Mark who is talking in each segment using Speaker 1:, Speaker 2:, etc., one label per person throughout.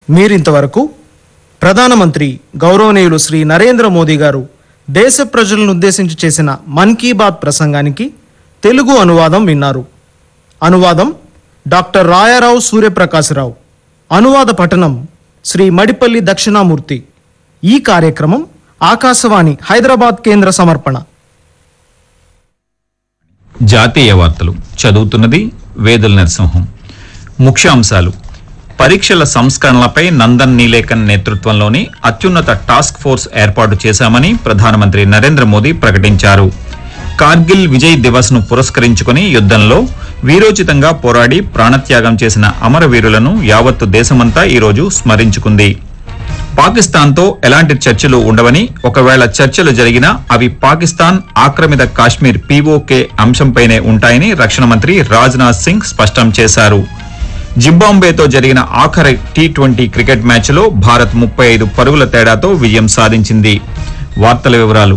Speaker 1: మీరింతవరకు ప్రధానమంత్రి గౌరవనీయులు శ్రీ నరేంద్ర మోదీ గారు దేశ ప్రజలను ఉద్దేశించి చేసిన మన్ కీ బాత్ ప్రసంగానికి తెలుగు అనువాదం విన్నారు అనువాదం డాక్టర్ రాయారావు సూర్యప్రకాశరావు అనువాద పఠనం శ్రీ మడిపల్లి దక్షిణామూర్తి ఈ కార్యక్రమం ఆకాశవాణి హైదరాబాద్ కేంద్ర సమర్పణ
Speaker 2: జాతీయ వార్తలు చదువుతున్నది వేదుల నరసింహం ముఖ్యాంశాలు పరీక్షల సంస్కరణలపై నందన్ నీలేకన్ నేతృత్వంలోని అత్యున్నత టాస్క్ ఫోర్స్ ఏర్పాటు చేశామని ప్రధానమంత్రి నరేంద్ర మోదీ ప్రకటించారు కార్గిల్ విజయ్ దివస్ ను పురస్కరించుకుని యుద్ధంలో వీరోచితంగా పోరాడి ప్రాణత్యాగం చేసిన అమరవీరులను యావత్తు దేశమంతా ఈరోజు స్మరించుకుంది పాకిస్తాన్తో ఎలాంటి చర్చలు ఉండవని ఒకవేళ చర్చలు జరిగినా అవి పాకిస్తాన్ ఆక్రమిత కాశ్మీర్ పీఓకే అంశంపైనే ఉంటాయని రక్షణ మంత్రి రాజ్నాథ్ సింగ్ స్పష్టం చేశారు జింబాంబేతో జరిగిన ఆఖరి టీ ట్వంటీ క్రికెట్ మ్యాచ్లో భారత్ ముప్పై ఐదు పరుగుల తేడాతో విజయం సాధించింది వార్తల వివరాలు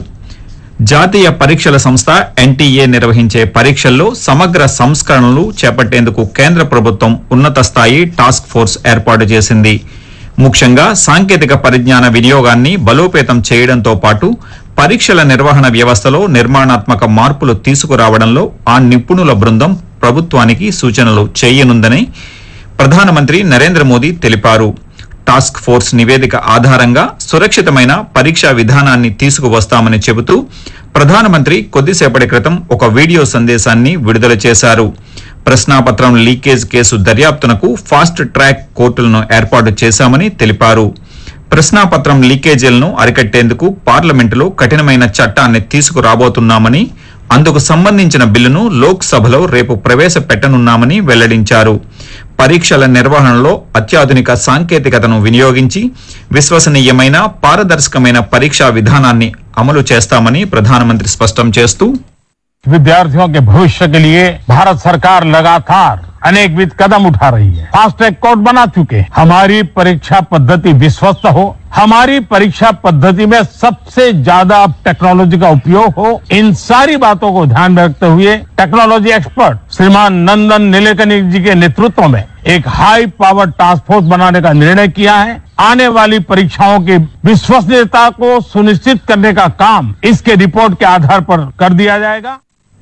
Speaker 2: జాతీయ పరీక్షల సంస్థ ఎన్టీఏ నిర్వహించే పరీక్షల్లో సమగ్ర సంస్కరణలు చేపట్టేందుకు కేంద్ర ప్రభుత్వం ఉన్నత స్థాయి టాస్క్ ఫోర్స్ ఏర్పాటు చేసింది ముఖ్యంగా సాంకేతిక పరిజ్ఞాన వినియోగాన్ని బలోపేతం చేయడంతో పాటు పరీక్షల నిర్వహణ వ్యవస్థలో నిర్మాణాత్మక మార్పులు తీసుకురావడంలో ఆ నిపుణుల బృందం ప్రభుత్వానికి సూచనలు చేయనుందని ప్రధానమంత్రి నరేంద్ర మోదీ తెలిపారు టాస్క్ ఫోర్స్ నివేదిక ఆధారంగా సురక్షితమైన పరీక్షా విధానాన్ని తీసుకువస్తామని చెబుతూ ప్రధానమంత్రి కొద్దిసేపటి క్రితం ఒక వీడియో సందేశాన్ని విడుదల చేశారు ప్రశ్నాపత్రం లీకేజ్ కేసు దర్యాప్తునకు ఫాస్ట్ ట్రాక్ కోర్టులను ఏర్పాటు చేశామని తెలిపారు ప్రశ్నాపత్రం లీకేజీలను అరికట్టేందుకు పార్లమెంటులో కఠినమైన చట్టాన్ని తీసుకురాబోతున్నామని అందుకు సంబంధించిన బిల్లును లోక్సభలో రేపు ప్రవేశపెట్టనున్నామని వెల్లడించారు పరీక్షల నిర్వహణలో అత్యాధునిక సాంకేతికతను వినియోగించి విశ్వసనీయమైన పారదర్శకమైన పరీక్షా విధానాన్ని అమలు చేస్తామని ప్రధానమంత్రి స్పష్టం చేస్తూ
Speaker 3: विद्यार्थियों के भविष्य के लिए भारत सरकार लगातार अनेक विध कदम उठा रही है फास्ट ट्रैक कोर्ट बना चुके हैं हमारी परीक्षा पद्धति विश्वस्त हो हमारी परीक्षा पद्धति में सबसे ज्यादा टेक्नोलॉजी का उपयोग हो इन सारी बातों को ध्यान में रखते हुए टेक्नोलॉजी एक्सपर्ट श्रीमान नंदन नीलेकनी जी के नेतृत्व में एक हाई पावर टास्क फोर्स बनाने का निर्णय किया है आने वाली परीक्षाओं की विश्वसनीयता को सुनिश्चित करने का काम इसके रिपोर्ट के आधार पर कर दिया जाएगा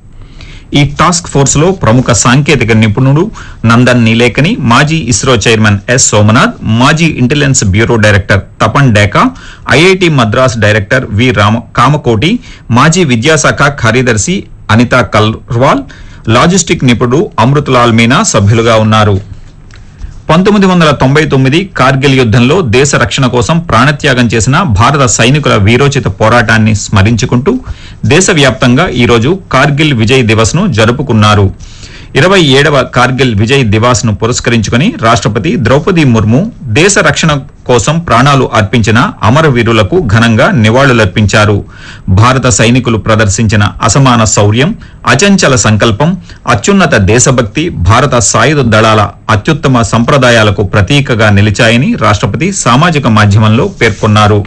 Speaker 2: ఈ టాస్క్ ఫోర్స్ లో ప్రముఖ సాంకేతిక నిపుణుడు నందన్ నీలేకని మాజీ ఇస్రో చైర్మన్ ఎస్ సోమనాథ్ మాజీ intelligence bureau director Tapan Deka IIT Madras director V Rama Kamakoti మాజీ విద్యాశాఖ కార్యదర్శి అనితా కల్వాల్ లాజిస్టిక్ నిపుణుడు అమృతలాల్ మీనా సభ్యులుగా ఉన్నారు పంతొమ్మిది వందల తొంభై తొమ్మిది కార్గిల్ యుద్ధంలో దేశ రక్షణ కోసం ప్రాణత్యాగం చేసిన భారత సైనికుల వీరోచిత పోరాటాన్ని స్మరించుకుంటూ దేశవ్యాప్తంగా ఈరోజు కార్గిల్ విజయ్ దివస్ ను జరుపుకున్నారు ఇరవై ఏడవ కార్గిల్ విజయ్ దివాస్ ను పురస్కరించుకుని రాష్ట్రపతి ద్రౌపది ముర్ము దేశ రక్షణ కోసం ప్రాణాలు అర్పించిన అమరవీరులకు ఘనంగా నివాళులర్పించారు భారత సైనికులు ప్రదర్శించిన అసమాన శౌర్యం అచంచల సంకల్పం అత్యున్నత దేశభక్తి భారత సాయుధ దళాల అత్యుత్తమ సంప్రదాయాలకు ప్రతీకగా నిలిచాయని రాష్ట్రపతి సామాజిక మాధ్యమంలో పేర్కొన్నారు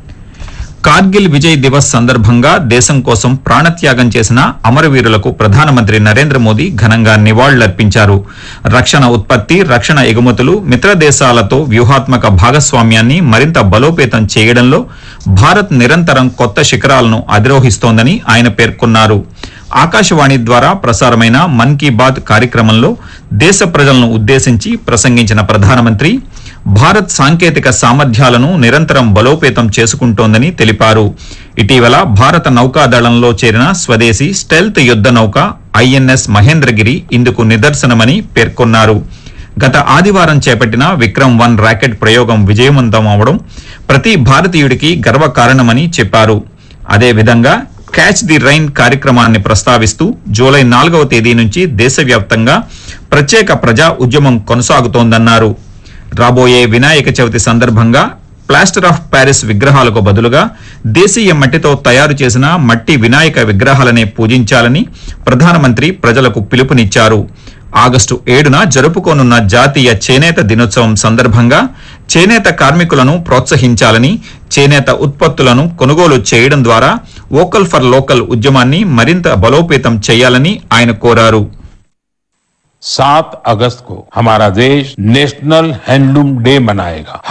Speaker 2: కార్గిల్ విజయ్ దివస్ సందర్భంగా దేశం కోసం ప్రాణత్యాగం చేసిన అమరవీరులకు ప్రధానమంత్రి నరేంద్ర మోదీ ఘనంగా నివాళులర్పించారు రక్షణ ఉత్పత్తి రక్షణ ఎగుమతులు మిత్ర దేశాలతో వ్యూహాత్మక భాగస్వామ్యాన్ని మరింత బలోపేతం చేయడంలో భారత్ నిరంతరం కొత్త శిఖరాలను అధిరోహిస్తోందని ఆయన పేర్కొన్నారు ఆకాశవాణి ద్వారా ప్రసారమైన మన్ కీ బాత్ కార్యక్రమంలో దేశ ప్రజలను ఉద్దేశించి ప్రసంగించిన ప్రధానమంత్రి భారత్ సాంకేతిక సామర్థ్యాలను నిరంతరం బలోపేతం చేసుకుంటోందని తెలిపారు ఇటీవల భారత నౌకాదళంలో చేరిన స్వదేశీ స్టెల్త్ యుద్ధ నౌక ఐఎన్ఎస్ మహేంద్రగిరి ఇందుకు నిదర్శనమని పేర్కొన్నారు గత ఆదివారం చేపట్టిన విక్రమ్ వన్ రాకెట్ ప్రయోగం విజయవంతం అవడం ప్రతి భారతీయుడికి గర్వకారణమని చెప్పారు అదేవిధంగా క్యాచ్ ది రైన్ కార్యక్రమాన్ని ప్రస్తావిస్తూ జూలై నాలుగవ తేదీ నుంచి దేశవ్యాప్తంగా ప్రత్యేక ప్రజా ఉద్యమం కొనసాగుతోందన్నారు రాబోయే వినాయక చవితి సందర్భంగా ప్లాస్టర్ ఆఫ్ ప్యారిస్ విగ్రహాలకు బదులుగా దేశీయ మట్టితో తయారు చేసిన మట్టి వినాయక విగ్రహాలనే పూజించాలని ప్రధానమంత్రి ప్రజలకు పిలుపునిచ్చారు ఆగస్టు ఏడున జరుపుకోనున్న జాతీయ చేనేత దినోత్సవం సందర్భంగా చేనేత కార్మికులను ప్రోత్సహించాలని చేనేత ఉత్పత్తులను కొనుగోలు చేయడం ద్వారా వోకల్ ఫర్ లోకల్ ఉద్యమాన్ని మరింత బలోపేతం చేయాలని ఆయన కోరారు
Speaker 3: सात अगस्त को हमारा देश नेशनल हैंडलूम डे मनाएगा